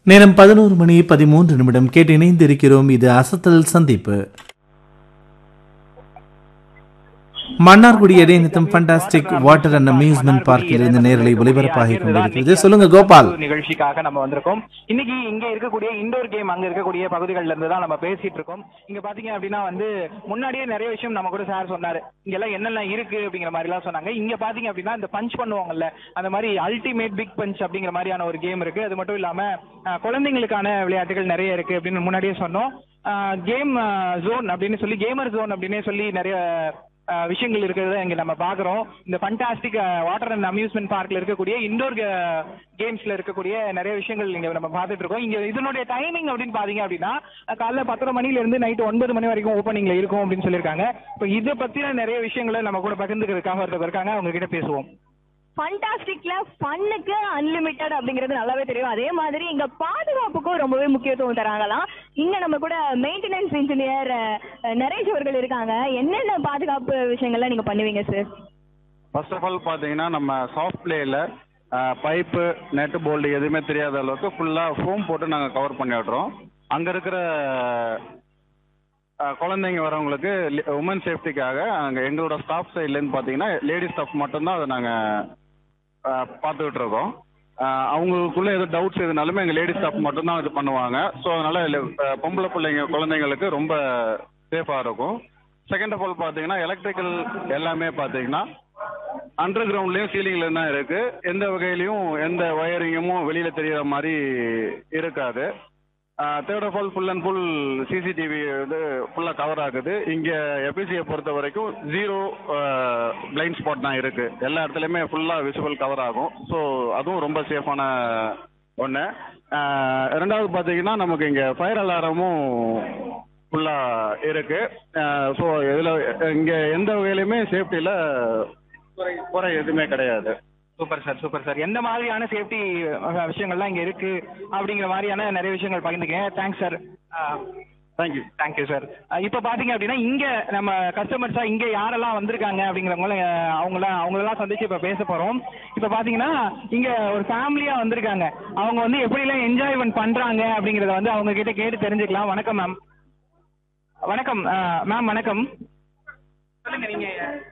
நேரம் பதினோரு மணி பதிமூன்று நிமிடம் கேட்டு இணைந்திருக்கிறோம் இது அசத்தல் சந்திப்பு மன்னார்குடி இடைநிறுத்தம் ஃபண்டாஸ்டிக் வாட்டர் அண்ட் அம்யூஸ்மெண்ட் பார்க்கில் இருந்து நேரலை ஒளிபரப்பாகி கொண்டிருக்கிறது சொல்லுங்க கோபால் நிகழ்ச்சிக்காக நம்ம வந்திருக்கோம் இன்னைக்கு இங்க இருக்கக்கூடிய இண்டோர் கேம் அங்க இருக்கக்கூடிய பகுதிகள்ல இருந்து தான் நம்ம பேசிட்டு இருக்கோம் இங்க பாத்தீங்க அப்படின்னா வந்து முன்னாடியே நிறைய விஷயம் நம்ம கூட சார் சொன்னாரு இங்க எல்லாம் என்னெல்லாம் இருக்கு அப்படிங்கிற மாதிரி எல்லாம் சொன்னாங்க இங்க பாத்தீங்க அப்படின்னா இந்த பஞ்ச் பண்ணுவாங்கல்ல அந்த மாதிரி அல்டிமேட் பிக் பஞ்ச் அப்படிங்கிற மாதிரியான ஒரு கேம் இருக்கு அது மட்டும் இல்லாம அஹ், குழந்தைங்களுக்கான விளையாட்டுகள் நிறைய இருக்கு அப்படின்னு முன்னாடியே சொன்னோம் கேம் ஜோன் அப்படின்னு சொல்லி கேமர் ஜோன் அப்படின்னே சொல்லி நிறைய அஹ் விஷயங்கள் இருக்கிறத இங்க நம்ம பாக்குறோம் இந்த ஃபண்டாஸ்டிக் வாட்டர் அண்ட் அம்யூஸ்மெண்ட் பார்க்ல இருக்கக்கூடிய இண்டோர் கேம்ஸ்ல இருக்கக்கூடிய நிறைய விஷயங்கள் இங்க நம்ம பார்த்துட்டு இருக்கோம் இங்க இதனுடைய டைமிங் அப்படின்னு பாத்தீங்க அப்படின்னா அஹ் காலைல பத்தரை மணில இருந்து நைட் ஒன்பது மணி வரைக்கும் ஓப்பனிங்ல இருக்கும் அப்படின்னு சொல்லியிருக்காங்க இப்போ இதை பத்தின நிறைய விஷயங்களை நம்ம கூட பகிர்ந்துக்கிறதுக்காக ஒருத்தர் இருக்காங்க அவங்க கிட்ட பேசுவோம் ஃபண்டாஸ்டிக்ல ஃபன்னுக்கு அன்லிமிட்டெட் அப்படிங்கிறது நல்லாவே தெரியும் அதே மாதிரி இங்க பாதுகாப்புக்கும் ரொம்பவே முக்கியத்துவம் தராங்களாம் இங்க நம்ம கூட மெயின்டெனன்ஸ் இன்ஜினியர் நரேஷ் அவர்கள் இருக்காங்க என்னென்ன பாதுகாப்பு விஷயங்கள்லாம் நீங்க பண்ணுவீங்க சார் ஃபர்ஸ்ட் ஆஃப் ஆல் பார்த்தீங்கன்னா நம்ம சாஃப்ட் பிளேயில் பைப்பு நெட்டு போல்டு எதுவுமே தெரியாத அளவுக்கு ஃபுல்லாக ஃபோம் போட்டு நாங்கள் கவர் பண்ணி விடுறோம் அங்கே இருக்கிற அஹ், குழந்தைங்க வரவங்களுக்கு உமன் சேஃப்டிக்காக அங்கே எங்களோட ஸ்டாஃப் சைட்லேருந்து பார்த்தீங்கன்னா லேடி ஸ்டாஃப் மட்டும்தான் அதை நாங்கள் பார்த்துக்கிட்டு இருக்கோம் அஹ், அவங்களுக்குள்ள எதுவும் டவுட்ஸ் எதுனாலுமே எங்கள் லேடி ஸ்டாஃப் மட்டும்தான் இது பண்ணுவாங்க ஸோ அதனால இல்ல- அஹ், பொம்பளை பிள்ளைங்க குழந்தைங்களுக்கு ரொம்ப சேஃபாக இருக்கும் செகண்ட் ஆஃப் ஆல் பார்த்தீங்கன்னா எலக்ட்ரிக்கல் எல்லாமே பார்த்தீங்கன்னா அண்டர் கிரவுண்ட்லயும் சீலிங்ல தான் இருக்கு எந்த வகையிலையும் எந்த ஒயரிங்கமும் வெளியில தெரியற மாதிரி இருக்காது third of all full and full CCTV வந்து ஃபுல்லாக கவர் ஆகுது இங்கே எபிசியை பொறுத்த வரைக்கும் ஜீரோ பிளைண்ட் ஸ்பாட் தான் இருக்கு எல்லா இடத்துலையுமே ஃபுல்லாக விசுவல் கவர் ஆகும் ஸோ அதுவும் ரொம்ப சேஃபான ஒன்று ரெண்டாவது பார்த்தீங்கன்னா நமக்கு இங்கே ஃபயர் அலாரமும் ஃபுல்லாக இருக்கு ஸோ இதில் இங்கே எந்த வகையிலுமே சேஃப்டியில் குறை குறை எதுவுமே கிடையாது சூப்பர் சார் சூப்பர் சார் எந்த மாதிரியான சேஃப்டி விஷயங்கள்லாம் இங்க இருக்கு அப்படிங்கிற மாதிரியான நிறைய விஷயங்கள் பகிர்ந்துக்கேன் thanks sir thank you thank you sir இப்போ பாத்தீங்க அப்படின்னா இங்க நம்ம கஸ்டமர்ஸா இங்க யாரெல்லாம் வந்திருக்காங்க அப்படிங்கிறவங்கள அவங்கள அவங்களெல்லாம் சந்திச்சு இப்ப பேச போறோம் இப்போ பாத்தீங்கன்னா இங்க ஒரு ஃபேமிலியா வந்திருக்காங்க அவங்க வந்து எப்படி எல்லாம் என்ஜாய்மெண்ட் பண்றாங்க அப்படிங்கறத வந்து அவங்க கிட்ட கேட்டு தெரிஞ்சுக்கலாம் வணக்கம் மேம் வணக்கம் மேம் வணக்கம் சொல்லுங்க நீங்க